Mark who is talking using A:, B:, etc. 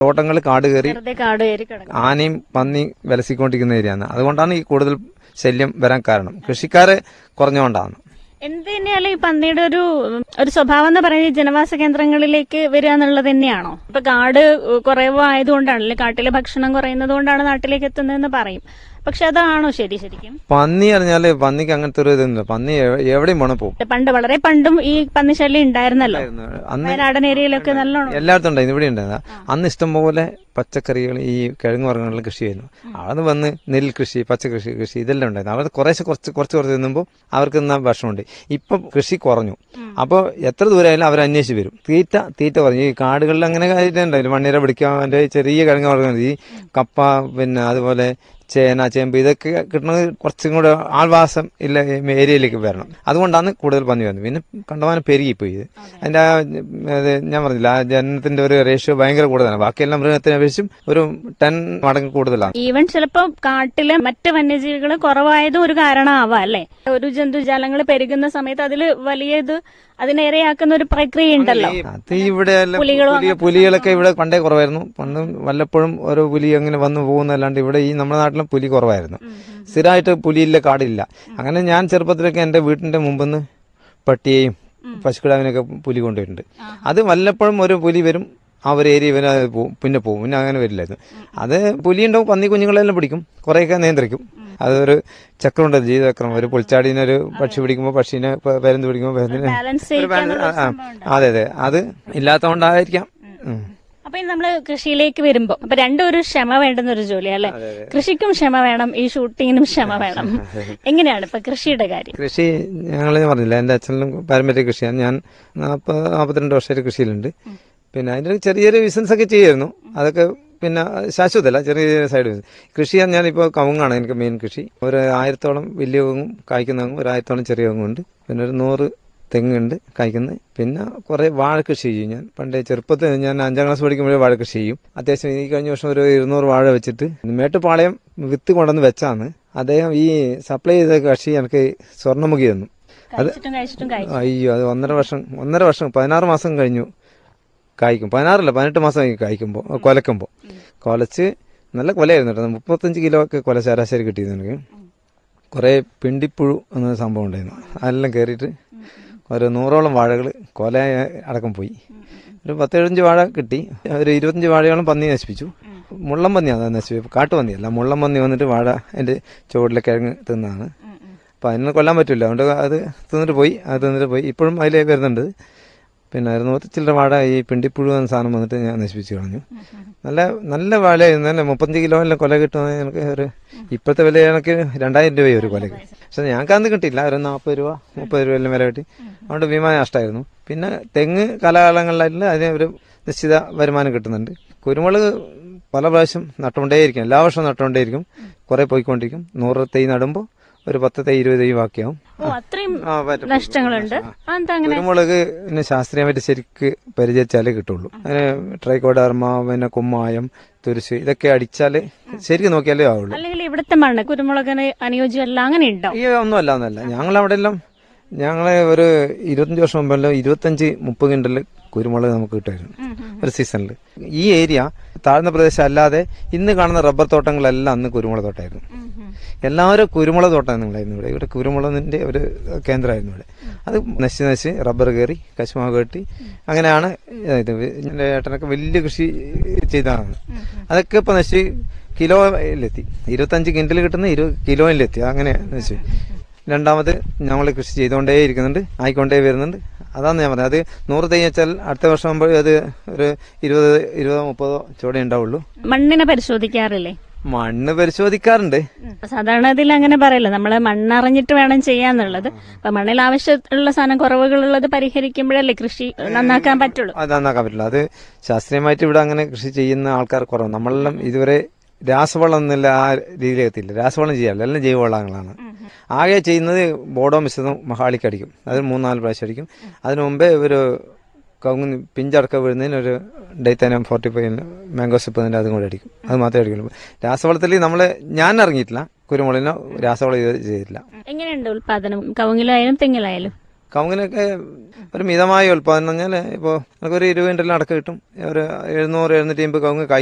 A: തോട്ടങ്ങൾ കാട് കയറി
B: വെറുതെ കാട് കയറി കിടക്കും
A: ആനയും പന്നി വിലസിക്കൊണ്ടിരിക്കുന്ന ഏരിയയാണ് അതുകൊണ്ടാണ് ഈ കൂടുതൽ ശല്യം വരാൻ കാരണം കൃഷിക്കാര് കുറഞ്ഞുകൊണ്ടാണ്
B: എന്ത് തന്നെയാലും ഈ പന്നിയുടെ ഒരു ഒരു സ്വഭാവം എന്ന് പറയുന്നത് ജനവാസ കേന്ദ്രങ്ങളിലേക്ക് വരിക എന്നുള്ളത് തന്നെയാണോ ഇപ്പൊ കാട് കുറവായതുകൊണ്ടാണല്ലേ കാട്ടിലെ ഭക്ഷണം കുറയുന്നത് കൊണ്ടാണ് നാട്ടിലേക്ക് എത്തുന്നതെന്ന് പറയും പക്ഷെ അതാണോ ശരി ശരിക്കും
A: പന്നി അറിഞ്ഞാല് പന്നിക്ക് അങ്ങനത്തെ ഒരു ഇതൊന്നുമില്ല പന്നി എവ- എവിടെയും പോണ പോകും
B: പണ്ട് വളരെ പണ്ടും ഈ പന്നിശല്യം ഉണ്ടായിരുന്നല്ലോ
A: അന്ന്
B: വയനാടൻ ഏരിയയിലൊക്കെ നല്ലോണം
A: എല്ലായിടത്തും ഉണ്ടായിരുന്നു ഇവിടെ ഉണ്ടായിരുന്നു അന്ന് ഇഷ്ടംപോലെ പച്ചക്കറികൾ ഈ കിഴങ്ങ് വർഗ്ഗങ്ങളിൽ കൃഷി ചെയ്യുന്നു അവിടെ വന്ന് നെൽ കൃഷി പച്ചക്കൃഷി കൃഷി ഇതെല്ലാം ഉണ്ടായിരുന്നു അവർ കുറേശ്ശെ കുറച്ച് കുറച്ച് കുറച്ച് തിന്നുമ്പോൾ അവർക്ക് ഇന്ന ഭക്ഷണമുണ്ട് ഇപ്പൊ കൃഷി കുറഞ്ഞു അപ്പോൾ എത്ര ദൂരമായാലും അവർ അന്വേഷിച്ച് വരും തീറ്റ തീറ്റ കുറഞ്ഞു ഈ കാടുകളിൽ അങ്ങനെ ഉണ്ടായില്ല മണ്ണിര പിടിക്കാൻ വേണ്ടി ചെറിയ കിഴങ്ങ് വർഗ്ഗങ്ങൾ ഈ കപ്പ പിന്നെ അതുപോലെ ചേന ചേമ്പ് ഇതൊക്കെ കിട്ടണമെങ്കിൽ കുറച്ചും കൂടെ ആൾവാസം ഇല്ല ഏരിയയിലേക്ക് വരണം അതുകൊണ്ടാണ് കൂടുതൽ പന്നി വരുന്നത് പിന്നെ കണ്ടമാനം പെരുകിപ്പോയി ഇത് അതിന്റെ ആ, അത് ഞാൻ പറഞ്ഞില്ല ആ ജനനത്തിന്റെ ഒരു റേഷ്യോ ഭയങ്കര കൂടുതലാണ് ബാക്കിയെല്ലാം മൃഗത്തിനെ അപേക്ഷിച്ചും ഒരു ടെൻ മടങ്ങ് കൂടുതലാണ്
B: ഈവൻ ചിലപ്പോ കാട്ടിലെ മറ്റ് വന്യജീവികൾ കുറവായതും ഒരു കാരണമാവാം അല്ലെ ഒരു ജന്തുജാലങ്ങൾ പെരുകുന്ന സമയത്ത് അതിൽ വലിയ ഇത് അതിനേറെയാക്കുന്ന ഒരു പ്രക്രിയ ഉണ്ടല്ലോ
A: അത് ഇവിടെ എല്ലാം പുലി പുലികളൊക്കെ ഇവിടെ പണ്ടേ കുറവായിരുന്നു പണ്ട് വല്ലപ്പോഴും ഓരോ പുലി അങ്ങനെ വന്നു പോകുന്നല്ലാണ്ട് ഇവിടെ ഈ നമ്മുടെ നാട്ടിലും പുലി കുറവായിരുന്നു സ്ഥിരമായിട്ട് പുലിയില്ല കാടില്ല അങ്ങനെ ഞാൻ ചെറുപ്പത്തിലൊക്കെ എന്റെ വീടിന്റെ മുമ്പിന്ന് പട്ടിയെയും പശുക്കിടാവിനൊക്കെ പുലി കൊണ്ടുവരുന്നുണ്ട് അത് വല്ലപ്പോഴും ഒരു പുലി വരും ആ ഒരു ഏരിയ വരെ അത് പോവും പിന്നെ പോകും പിന്നെ അങ്ങനെ വരില്ലായിരുന്നു അത് പുലി ഉണ്ടാവും പന്നി കുഞ്ഞുങ്ങളെല്ലാം പിടിക്കും കുറേയൊക്കെ നിയന്ത്രിക്കും അതൊരു ചക്രമുണ്ട് ജീവിതചക്രം ഒരു പുൽച്ചാടീനെ ഒരു പക്ഷി പിടിക്കുമ്പോൾ പക്ഷീനെ പ- പരുന്ത് പിടിക്കുമ്പോൾ പരുന്തിനെ
B: ബാലൻസ്
A: ഒരു
B: ചെയ്യിക്കാന്നുള്ള
A: ബാലൻസ്- ആ,
B: സംഭവം ഉണ്ട്.
A: ആ. അതെ അതെ അത് ഇല്ലാത്തതുകൊണ്ടായിരിക്കാം ഉം.
B: അപ്പൊ ഇനി നമ്മള് കൃഷിയിലേക്ക് വരുമ്പോ അപ്പൊ രണ്ടും ഒരു ക്ഷമ വേണ്ടുന്ന ഒരു ജോലിയാ അല്ലെ കൃഷിക്കും ക്ഷമ വേണം ഈ ഷൂട്ടിങ്ങിനും ക്ഷമ വേണം എങ്ങനെയാണ് ഇപ്പൊ കൃഷിയുടെ കാര്യം
A: കൃഷി ഞങ്ങൾ പറഞ്ഞില്ല എന്റെ അച്ഛനും പാരമ്പര്യ കൃഷിയാണ് ഞാൻ നാൽപ്പത് നാൽപ്പത്തിരണ്ട് വർഷമായിട്ട് കൃഷിയിലുണ്ട് പിന്നെ അതിന്റെ ഒരു ചെറിയൊരു ബിസിനസ് ഒക്കെ ചെയ്യായിരുന്നു അതൊക്കെ പിന്നെ ശാശ്വതമല്ല ചെറിയ ചെറിയ സൈഡ് ബിസിനസ് കൃഷി ഞാനിപ്പോൾ കവുങ്ങാണ് എനിക്ക് മെയിൻ കൃഷി ഒരു ആയിരത്തോളം വലിയ കവുങ്ങും കായ്ക്കുന്ന കവുങ്ങും ഒരു ആയിരത്തോളം ചെറിയ കവുങ്ങുണ്ട് പിന്നെ ഒരു നൂറ് തെങ്ങുണ്ട് കായ്ക്കുന്നത് പിന്നെ കുറെ വാഴ കൃഷി ചെയ്യും ഞാൻ പണ്ട് ചെറുപ്പത്തിൽ ഞാൻ അഞ്ചാം ക്ലാസ് പഠിക്കുമ്പോഴേ വാഴ കൃഷി ചെയ്യും അത്യാവശ്യം ഈ കഴിഞ്ഞ വർഷം ഒരു ഇരുന്നൂറ് വാഴ വെച്ചിട്ട് മേട്ടുപാളയം വിത്ത് കൊണ്ടുവന്ന് വെച്ചാണ് അദ്ദേഹം ഈ സപ്ലൈ ചെയ്ത കൃഷി എനിക്ക് സ്വർണ്ണമുഖി തന്നു അത്
B: കഴിച്ചിട്ടും കഴിച്ചിട്ടും കഴിച്ചു
A: അയ്യോ അത് ഒന്നര വർഷം ഒന്നര വർഷം പതിനാറ് മാസം കഴിഞ്ഞു കായ്ക്കും പതിനാറല്ല പതിനെട്ട് മാസം കഴിഞ്ഞ് കായ്ക്കുമ്പോൾ കൊലക്കുമ്പോൾ കൊലച്ച് നല്ല കൊലയായിരുന്നു കേട്ടോ മുപ്പത്തഞ്ച് കിലോ ഒക്കെ കൊല ശരാശരി കിട്ടിയിരുന്നു എനിക്ക് കുറേ പിണ്ടിപ്പുഴു എന്ന സംഭവം ഉണ്ടായിരുന്നു അതെല്ലാം കയറിയിട്ട് ഒരു നൂറോളം വാഴകൾ കൊല അടക്കം പോയി ഒരു പത്തേഴഞ്ച് വാഴ കിട്ടി ഒരു ഇരുപത്തഞ്ച് വാഴയോളം പന്നി നശിപ്പിച്ചു മുള്ളം പന്നിയാണ് അത് നശിപ്പിച്ചു കാട്ടുപന്നിയല്ല മുള്ളം പന്നി വന്നിട്ട് വാഴ അതിന്റെ ചുവട്ടിലെ കിഴങ്ങ് തിന്നാണ് അപ്പം അതിനെ കൊല്ലാൻ പറ്റില്ല അതുകൊണ്ട് അത് തിന്നിട്ട് പോയി അത് തിന്നിട്ട് പോയി ഇപ്പോഴും അതിലേ വരുന്നുണ്ട് പിന്നെ ഒരു നൂറ്റി ചില്ലറ വാഴ ഈ പിണ്ടിപ്പുഴു എന്ന സാധനം വന്നിട്ട് ഞാൻ നശിപ്പിച്ചു കളഞ്ഞു നല്ല നല്ല വാഴയായിരുന്നു നല്ല മുപ്പത്തഞ്ച് കിലോ എല്ലാം കൊല കിട്ടുമെന്ന് എനിക്ക് ഒരു ഇപ്പോഴത്തെ വില എനിക്ക് രണ്ടായിരം രൂപയും ഒരു കൊലക്ക് പക്ഷെ ഞങ്ങൾക്ക് അന്ന് കിട്ടിയില്ല ഒരു നാൽപ്പത് രൂപ മുപ്പത് രൂപ എല്ലാം വില കിട്ടി അതുകൊണ്ട് ഭീമായ നഷ്ടമായിരുന്നു പിന്നെ തെങ്ങ് കാലകാലങ്ങളിലായിട്ട് അതിന് ഒരു നിശ്ചിത വരുമാനം കിട്ടുന്നുണ്ട് കുരുമുളക് പല പ്രാവശ്യം നട്ടുകൊണ്ടേയിരിക്കും എല്ലാ വർഷവും നട്ടുകൊണ്ടേയിരിക്കും കുറെ പോയിക്കൊണ്ടിരിക്കും നൂറ് തൈ നടുമ്പോൾ ഒരു പത്ത് തൈ ഇരുപത് തൈ ബാക്കിയാവും
B: ഓ അത്രയും
A: ആ, പറ്റും.
B: നഷ്ടങ്ങളുണ്ട് അതെന്താ അങ്ങനെ
A: കുരുമുളക് പിന്നെ ശാസ്ത്രീയമായിട്ട് ശരിക്ക് പരിചരിച്ചാലേ കിട്ടുള്ളൂ അതിന് ട്രൈക്കോഡർമ പിന്നെ കുമ്മായം തുരിശ് ഇതൊക്കെ അടിച്ചാല് ശരിക്കും നോക്കിയാലേ ആവുള്ളൂ
B: അല്ലെങ്കിൽ ഇവിടുത്തെ മണ്ണ് കുരുമുളകിന് അനുയോജ്യമല്ല അങ്ങനെ ഉണ്ടോ
A: ഈ ഒന്നുമല്ല ഒന്നല്ല ഞങ്ങൾ അവിടെ എല്ലാം ഞങ്ങള് ഒരു ഇരുപത്തഞ്ച് വർഷം മുമ്പെല്ലാം ഇരുപത്തഞ്ച് മുപ്പത് കിണ്ടല് കുരുമുളക് നമുക്ക് കിട്ടുമായിരുന്നു ഒരു സീസണിൽ ഈ ഏരിയ താഴ്ന്ന പ്രദേശം അല്ലാതെ ഇന്ന് കാണുന്ന റബ്ബർ തോട്ടങ്ങളെല്ലാം അന്ന് കുരുമുളക് തോട്ടമായിരുന്നു എല്ലാവരും കുരുമുളക് തോട്ടം ഉണ്ടായിരുന്നു ഇവിടെ ഇവിടെ കുരുമുളകിന്റെ ഒരു കേന്ദ്രമായിരുന്നു ഇവിടെ അത് നശിച്ച് നശിച്ച് റബ്ബർ കയറി കശുമാവ് കെട്ടി അങ്ങനെയാണ് ഇത് എന്റെ ഏട്ടനൊക്കെ വലിയ കൃഷി ചെയ്തതാണ് അതൊക്കെ ഇപ്പൊ നശിച്ച് കിലോയിലെത്തി ഇരുപത്തഞ്ച് കിൻഡൽ കിട്ടുന്ന ഇരുപത് കിലോയിലെത്തി അങ്ങനെ നശിച്ചു രണ്ടാമത് ഞങ്ങൾ കൃഷി ചെയ്തുകൊണ്ടേ ഇരിക്കുന്നുണ്ട് ആയിക്കൊണ്ടേ വരുന്നുണ്ട് അതാണ് ഞാൻ പറഞ്ഞത് അത് നൂറ് തൈ വെച്ചാൽ അടുത്ത വർഷം ആകുമ്പോൾ അത് ഒരു ഇരുപത് ഇരുപതോ മുപ്പതോ ചോടെ ഉണ്ടാവുള്ളൂ
B: മണ്ണിനെ പരിശോധിക്കാറില്ലേ
A: മണ്ണ് പരിശോധിക്കാറുണ്ട്
B: സാധാരണ ഇതിൽ അങ്ങനെ പറയല്ലോ നമ്മള് മണ്ണറിഞ്ഞിട്ട് വേണം ചെയ്യാന്നുള്ളത് അപ്പൊ മണ്ണിൽ ആവശ്യമുള്ള സാധനം കുറവുകളുള്ളത് പരിഹരിക്കുമ്പോഴല്ലേ കൃഷി നന്നാക്കാൻ പറ്റുള്ളൂ
A: അത് നന്നാക്കാൻ പറ്റില്ല അത് ശാസ്ത്രീയമായിട്ട് ഇവിടെ അങ്ങനെ കൃഷി ചെയ്യുന്ന ആൾക്കാർ കുറവ് നമ്മളെല്ലാം ഇതുവരെ രാസവളം എന്നില്ല ആ രീതിയിൽ എത്തിയില്ല രാസവളം ചെയ്യാറില്ല എല്ലാം ജൈവവളങ്ങളാണ് ആകെ ചെയ്യുന്നത് ബോഡോ മിശ്രിതം മഹാളിക്ക് അടിക്കും അത് മൂന്നാല് പ്രാവശ്യം അടിക്കും അതിനു മുമ്പേ ഒരു കവുങ്ങ് പിഞ്ചടക്ക വീഴുന്നതിന് ഒരു ഡൈത്താനം ഫോർട്ടി ഫൈവ് മാംഗോ സിപ്പതിൻ്റെ അതും കൂടെ അടിക്കും അത് മാത്രമേ അടിക്കുള്ളൂ രാസവളത്തിൽ നമ്മൾ ഞാൻ ഇറങ്ങിയിട്ടില്ല കുരുമുളകിനോ രാസവളം ഇത് ചെയ്തിട്ടില്ല
B: എങ്ങനെയുണ്ട് ഉൽപാദനം കവുങ്ങിലായാലും തെങ്ങിലായാലും
A: കവുങ്ങിനൊക്കെ ഒരു മിതമായ ഉൽപ്പാദനം എന്ന് പറഞ്ഞാൽ ഇപ്പോൾ നമുക്കൊരു ഇരുപത് ക്വിൻ്റൽ അടക്കം കിട്ടും ഒരു എഴുന്നൂറ് എഴുന്നൂറ്റി അമ്പത് കവുങ്ങ് കായ്ക്കും